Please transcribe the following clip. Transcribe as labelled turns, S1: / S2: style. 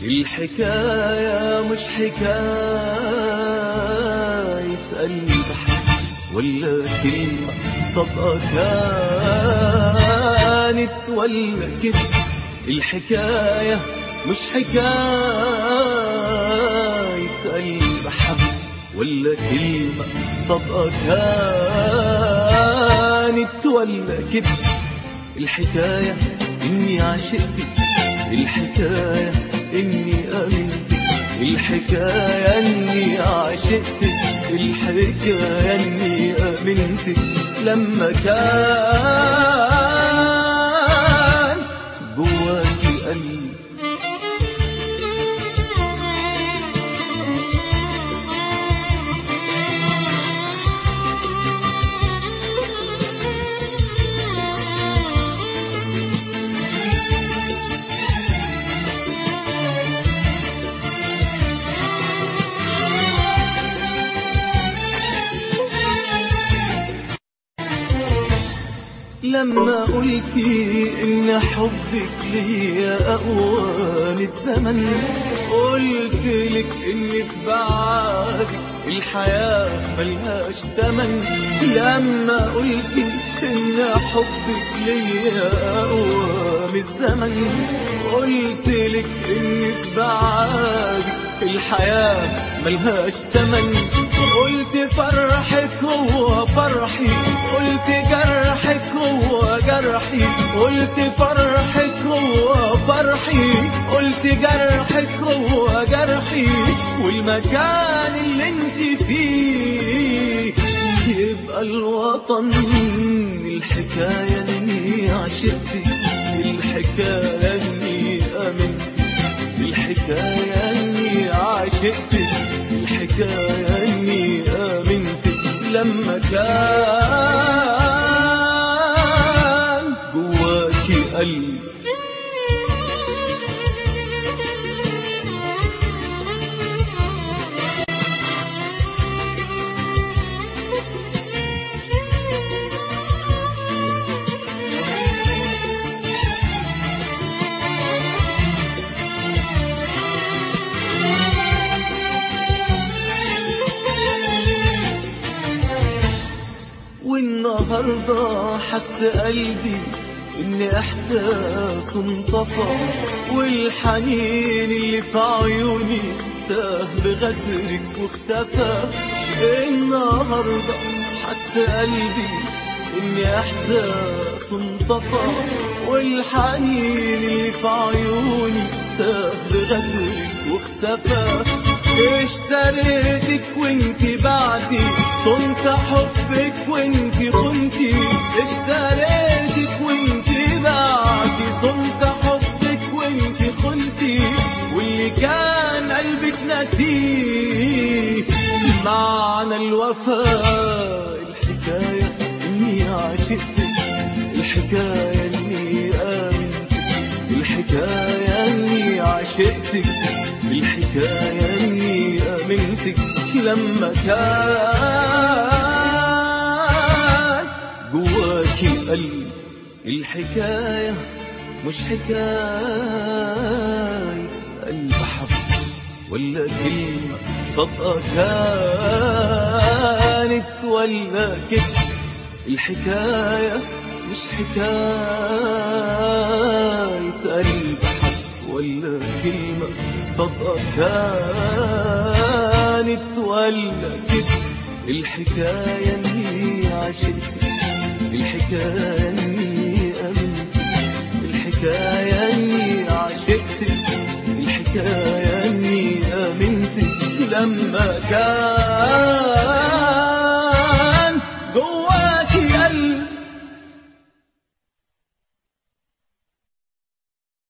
S1: الحكاية مش حكاية قلب ولا كلمة صدقة كانت ولا كده الحكاية مش حكاية قلب حب ولا كلمة صدقة كانت ولا كده الحكاية إني عشقتك الحكاية إني آمنت الحكاية إني عشقتك الحكاية إني آمنت لما كان جواكي قلب لما قلتي ان حبك ليا اقوى من الزمن قلت لك ان في بعدك الحياة ملهاش تمن لما قلتي ان حبك ليا اقوى من الزمن قلت لك ان في بعدك الحياة ملهاش تمن قلت فرحك هو فرحي قلت جرحك هو جرحي قلت فرحك هو فرحي قلت جرحك هو جرحي والمكان اللي انت فيه يبقى الوطن الحكاية اني عشقتك الحكاية اني امنت الحكاية اني عشقتك الحكاية اني امنتك لما كان جواكي قلب والنهاردة حس قلبي إن إحساسه انطفى والحنين اللي في عيوني تاه بغدرك واختفى النهاردة حس قلبي إن إحساسه انطفى والحنين اللي في عيوني تاه بغدرك واختفى اشتريتك وانت بعدي كنت حبك وانت خنتي اشتريتك وانت بعدي كنت حبك وانت خنتي واللي كان قلبك نسيه معنى الوفاء الحكاية اني عشقتك الحكاية اني امنتك الحكاية اني عشقتك الحكاية اني امنتك لما كان جواكي قلب الحكاية مش حكاية قلب حب ولا كلمة صدقة كانت ولا كده الحكاية مش حكاية قلب حب ولا كلمة صدقة كانت ولا كده الحكاية اني عشقت الحكاية اني امنت الحكاية اني عشقت الحكاية اني امنت لما كان